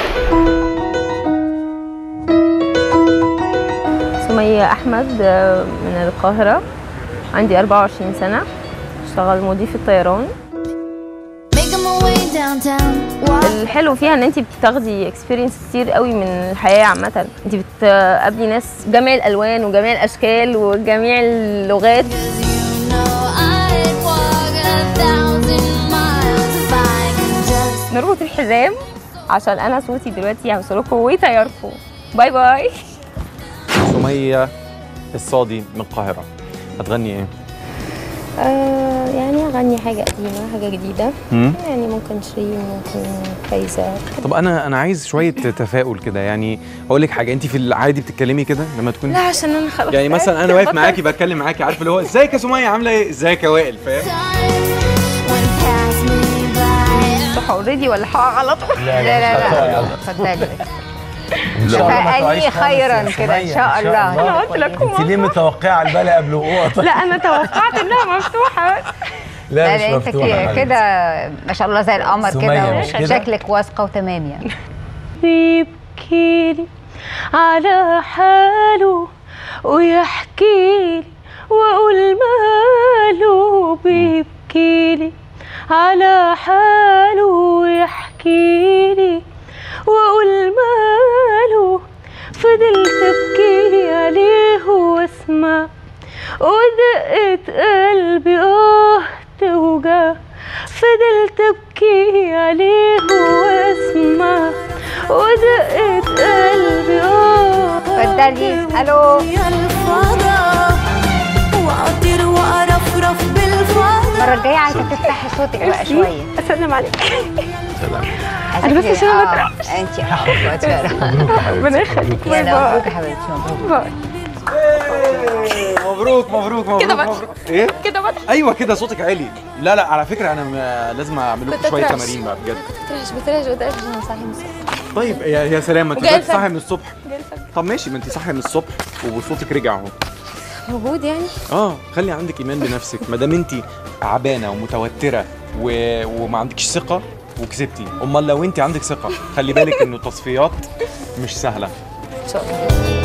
سمية أحمد آه، من القاهرة عندي 24 سنة اشتغل مضيف الطيران Making my way downtown. Walk الحلو فيها ان انت بتاخدي اكسبيرينس كتير قوي من الحياه عامه انت بتقابلي ناس جميع الالوان وجميع الاشكال وجميع اللغات you know I'd walk a thousand miles if I could just. نربط الحزام عشان انا صوتي دلوقتي هوصلكم ويطيركم باي باي سمية الصادي من القاهرة هتغني ايه؟ آه يعني اغني حاجه قديمه حاجه جديده مم؟ يعني ممكن شيرين ممكن فايزه طب انا انا عايز شوية تفاؤل كده يعني اقول لك حاجة انت في العادي بتتكلمي كده لما تكوني لا عشان انا خلاص يعني مثلا انا واقف معاكي بتكلم معاكي عارف اللي هو ازيك يا سمية عاملة ايه؟ ازيك يا وائل فاهم؟ Time went past me by. صح اوريدي ولا حق على طول لا لا لا اتفضلي فأني خيرا كده إن شاء الله انا قلت لكم انت ليه متوقعه البلا قبل وقوعها لا انا توقعت انها مفتوحه بس لا لا مش لا انت مفتوحه كده- حبيبتي. كده ما شاء الله زي القمر سمية كده مش كده؟ شكلك واثقه وتمام يعني بيبكيلي على حاله ويحكيلي واقول ماله بيبكيلي على حاله ويحكيلي واقول ماله فضلت ابكيلي عليه واسمع ودقت قلبي اه توجع فضلت ابكي عليه واسمع ودقت قلبي اه اتفضلي الو يا الفضاء واطير وارفرف بالفضاء المره الجايه عايزه تفتحي صوتك بقى شويه اسلم عليك عايزة بس تفتحي- عشان ما آه، انت اه اتفضلي. ربنا يخليك باي يلا مبروك باي يا حبيبتي مبروك باي مبروك مبروك مبروك كده مبروك ايه؟ كده بقى ايوه كده صوتك عالي لا لا على فكرة انا م- لازم اعمل لكم كنت شوية أترعش. تمارين بقى بجد بترعش بترعش بترعش عشان انا صاحي من الصبح طيب يا يا سلام ما انت وجاي دلوقتي الفجر. صاحي من الصبح جاي الفجر. طب ماشي ما انت صاحيه من الصبح وصوتك رجع اهو موجود يعني اه خلي عندك ايمان بنفسك ما دام انت عبانه ومتوتره و... وما عندكش ثقه وكسبتي امال لو انت عندك ثقه خلي بالك انه التصفيات مش سهله ان شاء الله